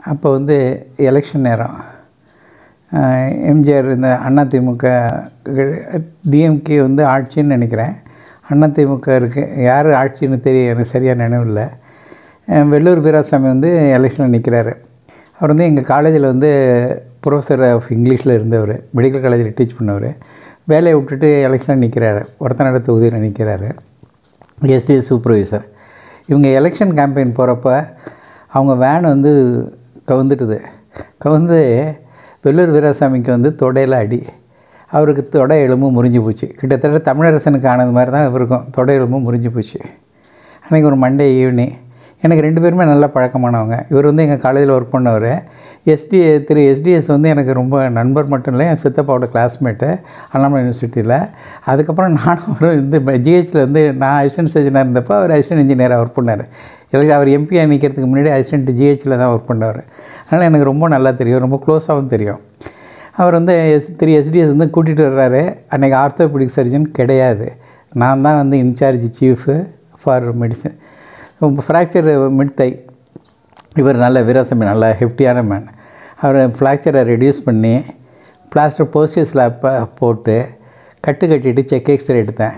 அப்போ வந்து எலெக்ஷன் நேரம் அஹ், எம்ஜிஆர் இந்த அதிமுக டிஎம்கே வந்து ஆட்சின்னு நினைக்கிறேன் அதிமுக இருக்குது யார் ஆட்சின்னு தெரிய எனக்கு சரியாக நினைவில்லை அஹ், வெள்ளூர் வீராசாமி வந்து எலெக்ஷனில் நிற்கிறாரு அவர் வந்து எங்கள் காலேஜில் வந்து ப்ரொஃபஸர் ஆஃப் இங்கிலீஷில் இருந்தவர் மெடிக்கல் காலேஜில் டீச் பண்ணவர் வேலையை விட்டுட்டு எலெக்ஷனில் நிற்கிறாரு ஒருத்தனோட தொகுதியில் நிற்கிறாரு எஸ்டிஎஸ் சூப்பர்வைசர் இவங்க எலெக்ஷன் கேம்பெயின் போகிறப்ப அவங்க வேன் வந்து கவுந்துட்டுது கவுந்து வெள்ளூர் வீராசாமிக்கு வந்து தொடையில் அடி அவருக்கு தொடை எலும்பு முறிஞ்சு போச்சு கிட்டத்தட்ட தமிழரசனுக்கு ஆனது மாதிரி தான் இவருக்கும் தொடை எலும்பு முறிஞ்சு போச்சு அன்றைக்கி ஒரு மண்டே ஈவினிங் எனக்கு ரெண்டு பேருமே நல்ல பழக்கமானவங்க இவர் வந்து எங்கள் காலேஜில் ஒர்க் பண்ணவர் எஸ்டி திரு எஸ்டிஎஸ் வந்து எனக்கு ரொம்ப நண்பர் மட்டும் இல்லை என் சித்தப்பாவோட கிளாஸ்மேட்டு அண்ணாமலை யூனிவர்சிட்டியில் அதுக்கப்புறம் நானும் ஒரு இந்த ஜிஹெச்சில் வந்து நான் அசிஸ்டன்ட் சர்ஜனாக இருந்தப்போ அவர் அசிஸ்டன்ட் இன்ஜினியராக ஒர்க் பண்ணார் எனக்கு அவர் எம்பியாக நிற்கிறதுக்கு முன்னாடி அசிஸ்டன்ட் ஜிஹெச்சில் தான் ஒர்க் பண்ணவர் அதனால் எனக்கு ரொம்ப நல்லா தெரியும் ரொம்ப க்ளோஸாகவும் தெரியும் அவர் வந்து எஸ் திரு எஸ்டிஎஸ் வந்து கூட்டிகிட்டு வர்றாரு அன்றைக்கி ஆர்த்தோபெடிக் சர்ஜன் கிடையாது நான் தான் வந்து in charge chief for medicine fracture மிட்தை இவர் நல்ல வீராசாமி நல்ல ஹெஃப்டியான மேன் அவர் ஃப்ராக்சரை ரெடியூஸ் பண்ணி பிளாஸ்டர் போஸ்டியஸ் ஸ்லாப்பை போட்டு கட்டு கட்டிட்டு செக் எக்ஸ்ரே எடுத்தேன்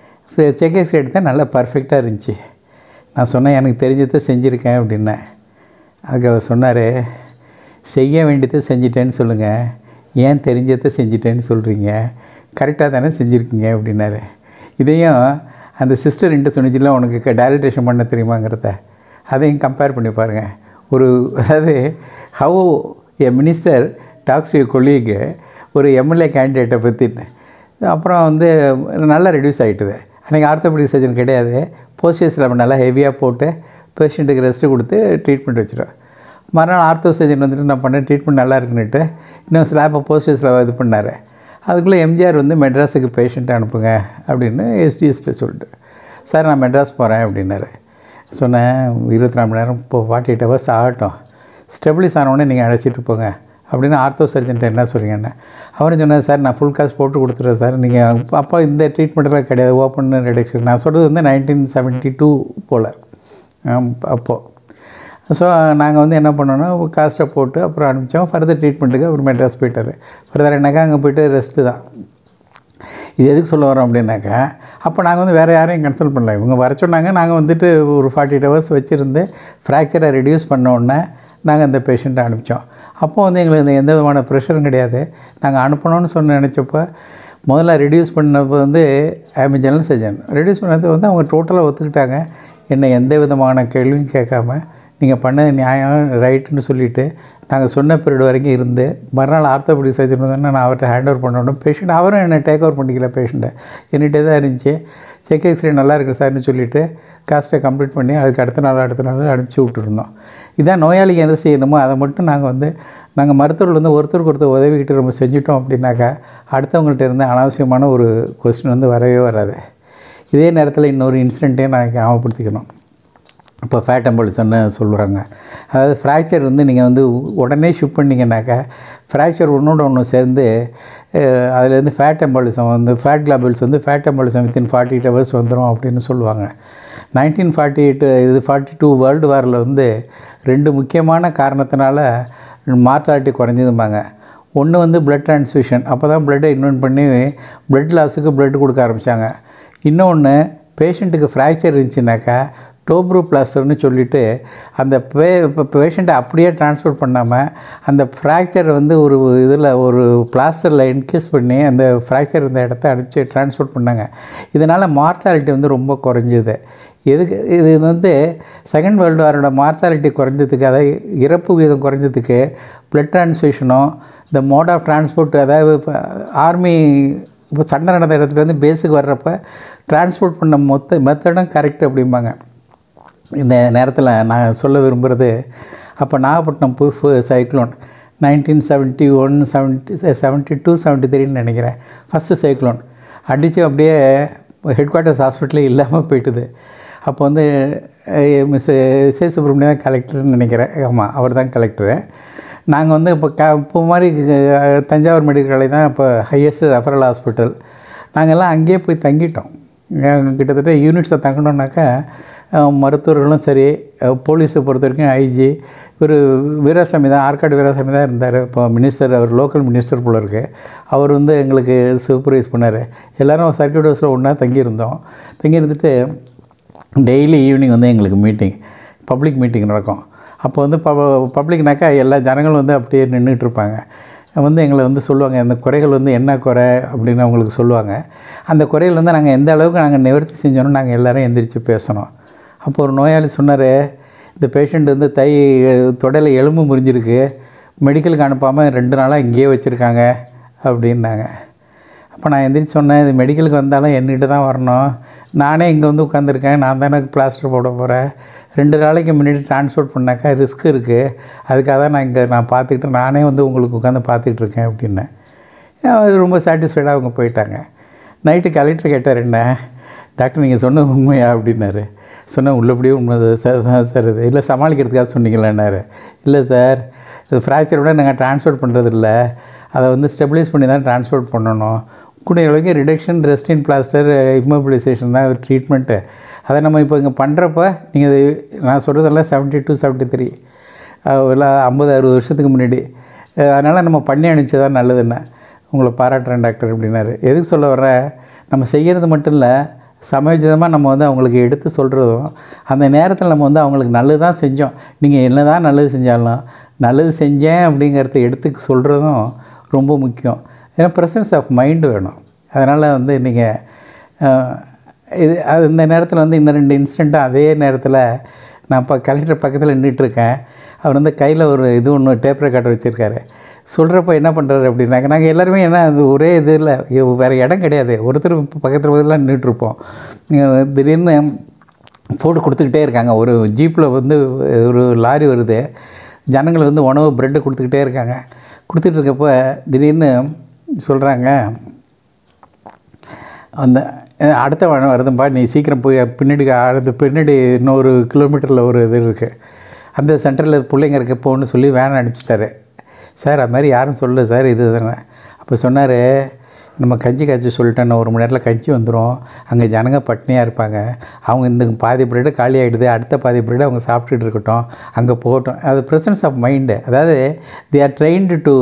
செக் எக்ஸ்ரே எடுத்தேன் நல்லா பர்ஃபெக்டாக இருந்துச்சு நான் சொன்னேன் எனக்கு தெரிஞ்சதை செஞ்சுருக்கேன் அப்படின்னேன் அதுக்கு அவர் சொன்னார் செய்ய வேண்டியதை செஞ்சிட்டேன்னு சொல்லுங்கள் ஏன் தெரிஞ்சதை செஞ்சிட்டேன்னு சொல்கிறீங்க கரெக்டாக தானே செஞ்சுருக்கீங்க அப்படின்னாரு இதையும் அந்த சிஸ்டர் என்கிட்ட சொன்னிச்சுல உனக்கு டைலட்டேஷன் பண்ண தெரியுமாங்கிறத அதையும் கம்பேர் பண்ணி பாருங்கள் ஒரு அதாவது how a minister talks you colleague ஒரு எம்எல்ஏ கேண்டிடேட்டை பற்றி அப்புறம் வந்து நல்லா ரெடியூஸ் ஆகிட்டுது அன்றைக்கி ஆர்த்தோபெடிக் சர்ஜன் கிடையாது போஸ்டியஸில் நம்ம நல்லா ஹெவியாக போட்டு பேஷண்ட்டுக்கு ரெஸ்ட்டு கொடுத்து ட்ரீட்மெண்ட் வச்சிடும் மறுநாள் ஆர்த்தோ சர்ஜன் வந்துட்டு நான் பண்ணேன் ட்ரீட்மெண்ட் நல்லா இருக்குன்னுட்டு இன்னும் ஸ்லாப்பை போஸ்டியஸில் இது பண்ணார் அதுக்குள்ளே எம்ஜிஆர் வந்து மெட்ராஸுக்கு பேஷண்ட்டை அனுப்புங்க அப்படின்னு எஸ்டிஎஸ்ட்டு சொல்லிட்டு சார் நான் மெட்ராஸ் போகிறேன் அப்படின்னாரு சொன்னேன் இருபத்தி நாலு மணி நேரம் இப்போ ஃபார்ட்டி எயிட் ஹவர்ஸ் ஆகட்டும் ஸ்டெபிலிஸ் ஆனவுடனே நீங்கள் அழைச்சிட்டு போங்க அப்படின்னு ஆர்த்தோ சர்ஜன்ட்ட என்ன சொல்கிறீங்கன்னு அவரும் சொன்னார் சார் நான் ஃபுல் காசு போட்டு கொடுத்துட்றேன் சார் நீங்கள் அப்போ இந்த ட்ரீட்மெண்ட்டெல்லாம் கிடையாது ஓப்பன் ரிடக்ஷன் நான் சொல்கிறது வந்து நைன்டீன் செவன்ட்டி டூ போல் அப்போது ஸோ நாங்கள் வந்து என்ன பண்ணோன்னா காஸ்ட்டை போட்டு அப்புறம் அனுப்பிச்சோம் ஃபர்தர் ட்ரீட்மெண்ட்டுக்கு அப்புறம் மெட்ராஸ் போயிட்டார் ஃபர்தர் என்னக்கா அங்கே போயிட்டு ரெஸ்ட்டு தான் இது எதுக்கு சொல்ல வரோம் அப்படின்னாக்கா அப்போ நாங்கள் வந்து வேறு யாரையும் கன்சல்ட் பண்ணல இவங்க வர சொன்னாங்க நாங்கள் வந்துட்டு ஒரு ஃபார்ட்டி எயிட் ஹவர்ஸ் வச்சுருந்து ஃப்ராக்சரை ரெடியூஸ் பண்ண உடனே நாங்கள் அந்த பேஷண்ட்டை அனுப்பிச்சோம் அப்போ வந்து எங்களுக்கு இந்த எந்த விதமான ப்ரெஷரும் கிடையாது நாங்கள் அனுப்பணும்னு சொன்ன நினச்சப்போ முதல்ல ரெடியூஸ் பண்ணப்போ வந்து ஐஎம் ஜெனரல் சர்ஜன் ரெடியூஸ் பண்ணது வந்து அவங்க டோட்டலாக ஒத்துக்கிட்டாங்க என்னை எந்த விதமான கேள்வியும் கேட்காம நீங்கள் பண்ணது நியாயம் ரைட்டுன்னு சொல்லிவிட்டு நாங்கள் சொன்ன பீரியட் வரைக்கும் இருந்து மறுநாள் ஆர்த்தோபெடிக் சர்ஜன் வந்து நான் அவர்கிட்ட ஹேண்ட் ஓவர் பண்ணணும் பேஷண்ட் அவரும் என்னை டேக் ஓவர் பண்ணிக்கல பேஷண்ட்டை என்கிட்ட தான் இருந்துச்சு செக் எக்ஸ்ரே நல்லா இருக்குது சார்னு சொல்லிவிட்டு காஸ்ட்டை கம்ப்ளீட் பண்ணி அதுக்கு அடுத்த நாள் அடுத்த நாள் அனுப்பிச்சி விட்டுருந்தோம் இதான் நோயாளிக்கு எதை செய்யணுமோ அதை மட்டும் நாங்கள் வந்து நாங்கள் மருத்துவர்கள் வந்து ஒருத்தருக்கு ஒருத்தர் உதவிக்கிட்டு நம்ம செஞ்சுட்டோம் அப்படின்னாக்கா அடுத்தவங்கள்ட்ட இருந்து அனாவசியமான ஒரு கொஸ்டின் வந்து வரவே வராது இதே நேரத்தில் இன்னொரு இன்சிடெண்ட்டையும் நான் ஞாபகப்படுத்திக்கணும் இப்போ ஃபேட் எம்பாலிசம்னு சொல்கிறாங்க அதாவது ஃப்ராக்சர் வந்து நீங்கள் வந்து உடனே ஷிஃப்ட் பண்ணிங்கனாக்கா ஃப்ராக்சர் ஒன்றோட ஒன்று சேர்ந்து அஹ், அதுலேருந்து ஃபேட் எம்பாலிசம் வந்து ஃபேட் கிளாபிள்ஸ் வந்து fat embolism within forty eight hours வந்துடும் அப்படின்னு சொல்லுவாங்க நைன்டீன் ஃபார்ட்டி எயிட் இது ஃபார்ட்டி டூ வேர்ல்டு வாரில் வந்து ரெண்டு முக்கியமான காரணத்தினால மார்ட்டாலிட்டி குறைஞ்சதும்பாங்க ஒன்று வந்து பிளட் டிரான்ஸ்ஃபியூஷன் அப்போ தான் பிளட்டை இன்வென்ட் பண்ணி பிளட் லாஸுக்கு பிளட் கொடுக்க ஆரம்பித்தாங்க இன்னொன்று பேஷண்ட்டுக்கு ஃப்ராக்சர் இருந்துச்சுனாக்கா டோப்ரூ பிளாஸ்டர்னு சொல்லிட்டு அந்த பே இப்போ பேஷண்ட்டை அப்படியே ட்ரான்ஸ்ஃபர் பண்ணாமல் அந்த ஃப்ராக்சர் வந்து ஒரு இதில் ஒரு பிளாஸ்டரில் இன்கேஸ் பண்ணி அந்த ஃப்ராக்சர் இருந்த இடத்த அனுப்பிச்சு ட்ரான்ஸ்ஃபர் பண்ணாங்க இதனால் மார்ட்டாலிட்டி வந்து ரொம்ப குறைஞ்சிது எதுக்கு இது வந்து செகண்ட் வேர்ல்டு வாரோட மார்ட்டாலிட்டி குறைஞ்சதுக்கு அதாவது இறப்பு வீதம் குறைஞ்சதுக்கு பிளட் டிரான்ஸ்ஃபியூஷனும் இந்த மோட் ஆஃப் டிரான்ஸ்போர்ட் அதாவது இப்போ ஆர்மி இப்போ சண்டை நடந்த இடத்துலேருந்து பேஸுக்கு வர்றப்ப டிரான்ஸ்போர்ட் பண்ண மொத்த மெத்தடும் கரெக்ட் அப்படிம்பாங்க இந்த நேரத்தில் நான் சொல்ல விரும்புகிறது அப்போ நாகப்பட்டினம் புஃப் cyclone nineteen seventy one seventy seventy two seventy த்ரீன்னு நினைக்கிறேன் ஃபஸ்ட்டு சைக்ளோன் அடித்து அப்படியே ஹெட் குவார்ட்டர்ஸ் ஹாஸ்பிட்டலே இல்லாமல் போயிட்டுது அப்போ வந்து மிஸ்டர் எஸ் ஏ சுப்ரமணியம் கலெக்டர்னு நினைக்கிறேன் ஆமாம் அவர் தான் கலெக்டரு நாங்கள் வந்து இப்போ க இப்போ மாதிரி அஹ், தஞ்சாவூர் மெடிக்கல் காலேஜ் தான் இப்போ ஹையஸ்ட் ரெஃபரல் ஹாஸ்பிட்டல் நாங்கள்லாம் அங்கேயே போய் தங்கிட்டோம் அஹ் கிட்டத்தட்ட யூனிட்ஸில் தங்கினோம்னாக்கா அஹ், மருத்துவர்களும் சரி அஹ், போலீஸை பொறுத்த வரைக்கும் ஐஜி ஒரு வீராசாமி தான் ஆற்காடு வீராசாமி தான் இருந்தார் இப்போ மினிஸ்டர் அவர் லோக்கல் மினிஸ்டர் போல இருக்கு அவர் வந்து எங்களுக்கு சூப்பர்வைஸ் பண்ணார் எல்லோரும் சர்க்கியூட் ஹவுஸில் ஒன்றா தங்கியிருந்தோம் தங்கி இருந்துட்டு டெய்லி ஈவினிங் வந்து எங்களுக்கு மீட்டிங் பப்ளிக் மீட்டிங் நடக்கும் அப்போ வந்து ப பப்ளிக்னாக்கா எல்லா ஜனங்களும் வந்து அப்படியே நின்றுட்டு இருப்பாங்க வந்து எங்களை வந்து சொல்லுவாங்க அந்த குறைகள் வந்து என்ன குறை அப்படின்னு அவங்களுக்கு சொல்லுவாங்க அந்த குறைகள் வந்து நாங்கள் எந்த அளவுக்கு நாங்கள் நிவர்த்தி செஞ்சோன்னு நாங்கள் எல்லாரும் எந்திரிச்சு பேசணும் அப்போ ஒரு நோயாளி சொன்னார் இந்த பேஷண்ட் வந்து தை தொடையில் எலும்பு முறிஞ்சிருக்கு மெடிக்கலுக்கு அனுப்பாமல் ரெண்டு நாளாக இங்கேயே வச்சுருக்காங்க அப்படின்னாங்க அப்போ நான் எந்திரிச்சு சொன்னேன் இது மெடிக்கலுக்கு வந்தாலும் என்கிட்ட தான் வரணும் நானே இங்கே வந்து உட்காந்துருக்கேன் நான் தானே பிளாஸ்டர் போட போகிறேன் ரெண்டு நாளைக்கு முன்னாடி ட்ரான்ஸ்போர்ட் பண்ணாக்கா ரிஸ்க் இருக்குது அதுக்காக தான் நான் இங்கே நான் பார்த்துக்கிட்டு நானே வந்து உங்களுக்கு உட்காந்து பார்த்துக்கிட்டு இருக்கேன் அப்படின்னேன் அவர் ரொம்ப சாட்டிஸ்ஃபைடாக அவங்க போயிட்டாங்க நைட்டு கலெக்டர் கேட்டார் என்ன டாக்டர் நீங்கள் சொன்னது உண்மையா அப்படின்னாரு சொன்னேன் உள்ளபடியே உண்மை சார் தான் சார் இது இல்லை சமாளிக்கிறதுக்காக சொன்னீங்களான்னாரு இல்லை சார் இது ஃப்ராக்சர் விட நாங்கள் ட்ரான்ஸ்போர்ட் பண்ணுறது இல்லை அதை வந்து ஸ்டெபிலைஸ் பண்ணி தான் ட்ரான்ஸ்போர்ட் பண்ணணும் கூடிய அளவுக்கு ரிடக்ஷன் ரெஸ்டின் பிளாஸ்டர் இம்மோபிலைசேஷன் தான் ட்ரீட்மெண்ட்டு அதை நம்ம இப்போ இங்கே பண்ணுறப்ப நீங்கள் நான் சொல்கிறதெல்லாம் செவன்ட்டி டூ செவன்ட்டி த்ரீ எல்லாம் ஐம்பது அறுபது வருஷத்துக்கு முன்னாடி அதனால் நம்ம பண்ணி அனுப்பிச்சது தான் நல்லதுன்னு உங்களை பாராட்டுறேன் டாக்டர் அப்படின்னாரு எதுக்கு சொல்ல வர்ற நம்ம செய்கிறது மட்டும் இல்லை சமயோஜிதமாக நம்ம வந்து அவங்களுக்கு எடுத்து சொல்கிறதும் அந்த நேரத்தில் நம்ம வந்து அவங்களுக்கு நல்லது தான் செஞ்சோம் நீங்கள் என்ன தான் நல்லது செஞ்சாலும் நல்லது செஞ்சேன் அப்படிங்கிறத எடுத்து சொல்கிறதும் ரொம்ப முக்கியம் ஏன்னா ப்ரெசன்ஸ் ஆஃப் மைண்டு வேணும் அதனால் வந்து நீங்கள் இது அது இந்த நேரத்தில் வந்து இன்னும் ரெண்டு இன்சிடெண்ட்டாக அதே நேரத்தில் நான் இப்போ கலெக்டர் பக்கத்தில் நின்றுட்டுருக்கேன் அவர் வந்து கையில் ஒரு இது ஒன்று டேப் ரெக்கார்டர் வச்சுருக்காரு சொல்கிறப்ப என்ன பண்ணுறாரு அப்படின்னாக்க நாங்கள் எல்லாருமே என்ன அது ஒரே இது இல்லை வேறு இடம் கிடையாது ஒருத்தர் பக்கத்தில் பக்கத்தில் நின்றுட்டுருப்போம் திடீர்னு போட்டு கொடுத்துக்கிட்டே இருக்காங்க ஒரு ஜீப்பில் வந்து ஒரு லாரி வருது ஜனங்கள் வந்து உணவு ப்ரெட்டு கொடுத்துக்கிட்டே இருக்காங்க கொடுத்துட்டு இருக்கப்போ திடீர்னு சொல்கிறாங்க அந்த அஹ், அடுத்த வாரம் வருதும்பா நீ சீக்கிரம் போய் பின்னாடி அடுத்து பின்னாடி இன்னொரு கிலோமீட்டரில் ஒரு இது இருக்குது அந்த சென்டரில் பிள்ளைங்க இருக்க போன்னு சொல்லி வேன் அனுப்பிச்சிட்டாரு சார் அது மாதிரி யாரும் சொல்லல சார் இது தானே அப்போ சொன்னார் நம்ம கஞ்சி காய்ச்சி சொல்லிட்டேன் ஒரு மணி நேரத்தில் கஞ்சி வந்துடும் அங்கே ஜனங்க பட்னியாக இருப்பாங்க அவங்க இந்த பாதி பிரெட்டு காலி ஆகிடுது அடுத்த பாதி பிரெட் அவங்க சாப்பிட்டுட்டு இருக்கட்டும் அங்கே போகட்டும் அது ப்ரெசன்ஸ் ஆஃப் மைண்டு அதாவது they are trained to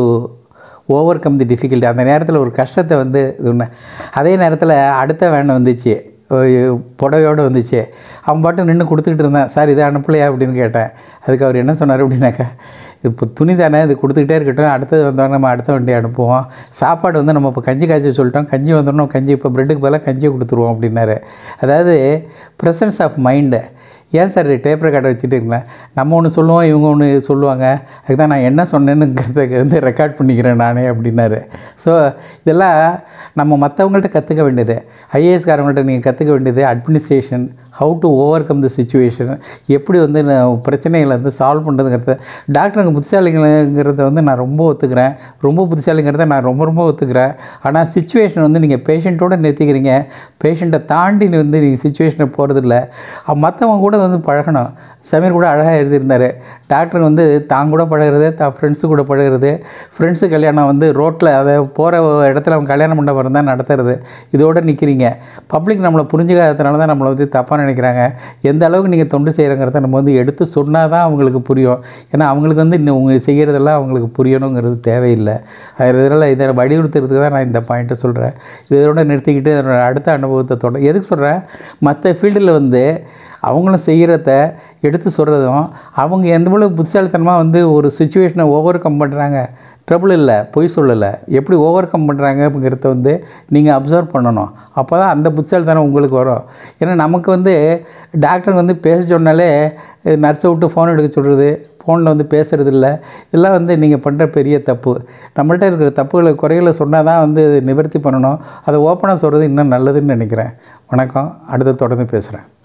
overcome the difficulty அந்த நேரத்தில் ஒரு கஷ்டத்தை வந்து இது ஒன்று அதே நேரத்தில் அடுத்த வேன் வந்துச்சு ஒ- புடவையோடு வந்துச்சு அவன் பாட்டு நின்று கொடுத்துக்கிட்டு இருந்தான் சார் இதை அனுப்பலையா அப்படின்னு கேட்டேன் அதுக்கு அவர் என்ன சொன்னார் அப்படின்னாக்கா இப்போ துணி தானே இது கொடுத்துக்கிட்டே இருக்கட்டும் அடுத்தது வந்தோடனே நம்ம அடுத்த வண்டி அனுப்புவோம் சாப்பாடு வந்து நம்ம இப்போ கஞ்சி காய்ச்சி சொல்லிட்டோம் கஞ்சி வந்தோடனே கஞ்சி இப்போ ப்ரெட்டுக்கு பதிலாக கஞ்சியை கொடுத்துருவோம் அப்படின்னாரு அதாவது ப்ரெசன்ஸ் ஆஃப் மைண்டு ஏன் சார் டேப் ரெக்கார்டை வச்சுட்டுங்களேன் நம்ம ஒன்று சொல்லுவோம் இவங்க ஒன்று சொல்லுவாங்க அதுக்கு தான் நான் என்ன சொன்னேன்னுங்கிறத வந்து ரெக்கார்ட் பண்ணிக்கிறேன் நானே அப்படின்னாரு ஸோ இதெல்லாம் நம்ம மற்றவங்கள்ட்ட கற்றுக்க வேண்டியது ஐஏஎஸ்காரங்கள்ட்ட நீங்கள் கற்றுக்க வேண்டியது administration how to overcome the situation எப்படி வந்து நான் பிரச்சனைகளை வந்து சால்வ் பண்ணுறதுங்கிறத டாக்டருங்க புத்திசாலிங்கிறத வந்து நான் ரொம்ப ஒத்துக்கிறேன் ரொம்ப புத்திசாலிங்கிறத நான் ரொம்ப ரொம்ப ஒத்துக்கிறேன் ஆனால் சுச்சுவேஷன் வந்து நீங்கள் பேஷண்ட்டோடு நிறுத்திக்கிறீங்க பேஷண்ட்டை தாண்டி நீ வந்து நீங்கள் சுச்சுவேஷனை போகிறதில்ல மற்றவங்க கூட வந்து பழகணும் சமீர் கூட அழகாக எழுதியிருந்தார் டாக்டர் வந்து தான் கூட பழகிறது தான் ஃப்ரெண்ட்ஸு கூட பழகிறது ஃப்ரெண்ட்ஸு கல்யாணம் வந்து ரோட்டில் அதை போகிற இடத்துல அவங்க கல்யாண மண்டபம் தான் நடத்துறது இதோடு நிற்கிறீங்க பப்ளிக் நம்மளை புரிஞ்சுக்காததுனால தான் நம்மளை வந்து தப்பாக நினைக்கிறாங்க எந்த அளவுக்கு நீங்கள் தொண்டு செய்கிறங்கிறத நம்ம வந்து எடுத்து சொன்னால் தான் அவங்களுக்கு புரியும் ஏன்னா அவங்களுக்கு வந்து இன்னும் உங்க செய்கிறதெல்லாம் அவங்களுக்கு புரியணுங்கிறது தேவையில்லை அதனால் இதை வலியுறுத்துறதுக்கு தான் நான் இந்த பாயிண்ட்டை சொல்கிறேன் இதோட நிறுத்திக்கிட்டு அதனோட அடுத்த அனுபவத்தை தொட எதுக்கு சொல்கிறேன் மற்ற ஃபீல்டில் வந்து அவங்களும் செய்கிறத எடுத்து சொல்கிறதும் அவங்க எந்த அளவுக்கு புத்திசாலித்தனமாக வந்து ஒரு சுச்சுவேஷனை ஓவர் கம் பண்ணுறாங்க ட்ரபிள் இல்லை பொய் சொல்லலை எப்படி ஓவர் கம் பண்ணுறாங்க அப்படிங்கிறத வந்து நீங்கள் அப்சர்வ் பண்ணணும் அப்போ தான் அந்த புத்திசாலித்தனம் உங்களுக்கு வரும் ஏன்னா நமக்கு வந்து டாக்டர் வந்து பேச சொன்னாலே நர்ஸை விட்டு ஃபோன் எடுக்க சொல்கிறது ஃபோனில் வந்து பேசுகிறது இல்லை இதெல்லாம் வந்து நீங்கள் பண்ணுற பெரிய தப்பு நம்மள்ட்ட இருக்கிற தப்புகளை குறைகளை சொன்னால் தான் வந்து நிவர்த்தி பண்ணணும் அதை ஓப்பனாக சொல்கிறது இன்னும் நல்லதுன்னு நினைக்கிறேன் வணக்கம் அடுத்து தொடர்ந்து பேசுகிறேன்